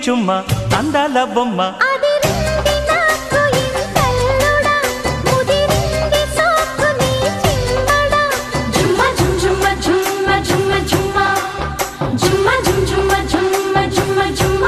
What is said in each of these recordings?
చుమ్మ అందాల బొమ్మ అదిరింది నాకు ఇంతల్లుడా ముదిరింది సోకు నీ చిమ్మడా జుమ్మ జుమ్ జుమ్మ జుమ్మ జుమ్మ జుమ్మ జుమ్మ జుమ్ జుమ్మ జుమ్మ జుమ్మ జుమ్మ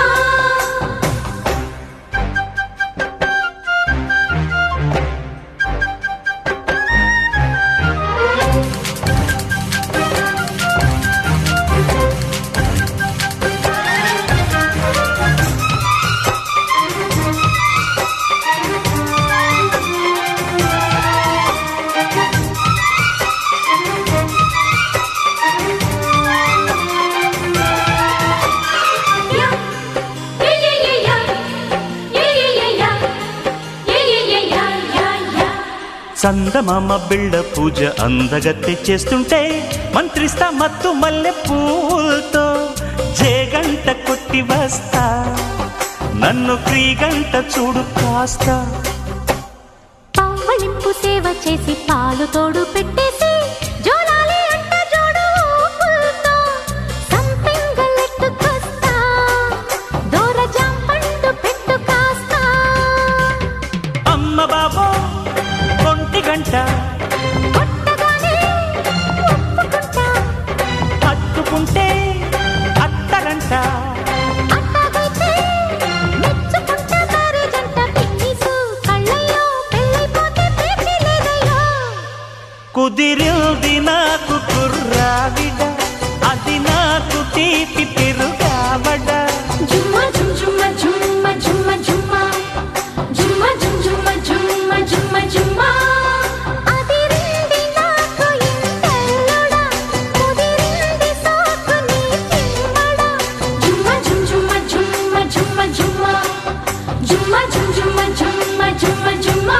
యా యే యే యే యా యే యే యే యా యే యే యే యా యా యా చందమామ బిళ్ళ పూజ అందగత్తె చేస్తుంటే మంత్రిస్తా మత్తు మల్లె పూలతో జేగంట కొట్టి వస్తా నన్ను క్రీగంట చూడు కాస్తా పవ్వళింపు సేవ చేసి పాలు తోడు పెట్టేసి జోలాలి అంట జోడు ఊపులతో సంపెంగలెట్టుకొస్తా దూర జాంపండు పెట్టు కాస్తా అమ్మ బాబో ఒంటి గంట కొట్టగానే ఒప్పుకుంటా హత్తుకుంటే అత్తరంట అట్టాగైతే మెచ్చుకుంటా తారే జంట పిన్నిసు కళ్ళయ్యో పెళ్ళైపోతే పేచి లేదయ్యో కుదిరింది నాకు కుర్రావిడ అది నాకు తీపి తిరుగావడ జుమ్మ జుమ్ జుమ్మ జుమ్మ జుమ్మ జుమ్మ జుమ్మ జుమ్ జుమ్మ జుమ్మ జుమ్మ జుమ్మ అదిరింది నాకు ఇంతల్లుడా ముదిరింది సోకు నీ చిమ్మడా జుమ్మ జుమ్ జుమ్మ జుమ్మ జుమ్మ జుమ్మ జుమ్మ జుమ్ జుమ్మ జుమ్మ జుమ్మ జుమ్మ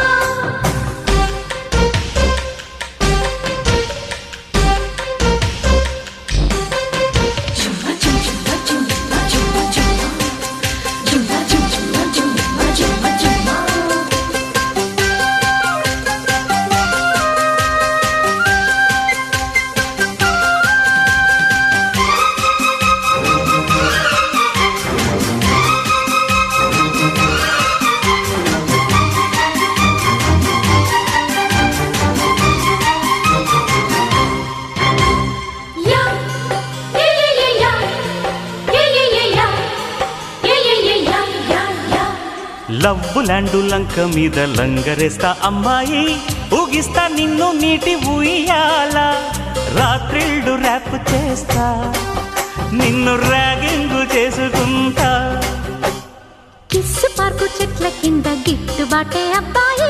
యా యే యే యే యా యే యే యే యా యే యే యే యా యా యా లవ్వు ల్యాండు లంక మీద లంగరేస్తా అమ్మాయి ఊగిస్తా నిన్ను నీటి ఉయ్యాల రాత్రిళ్ళు ర్యాప్ చేస్తా నిన్ను ర్యాగింగు చేసుకుంటా కిస్సు పార్కు చెట్ల కింద గిట్టుబాటే అబ్బాయి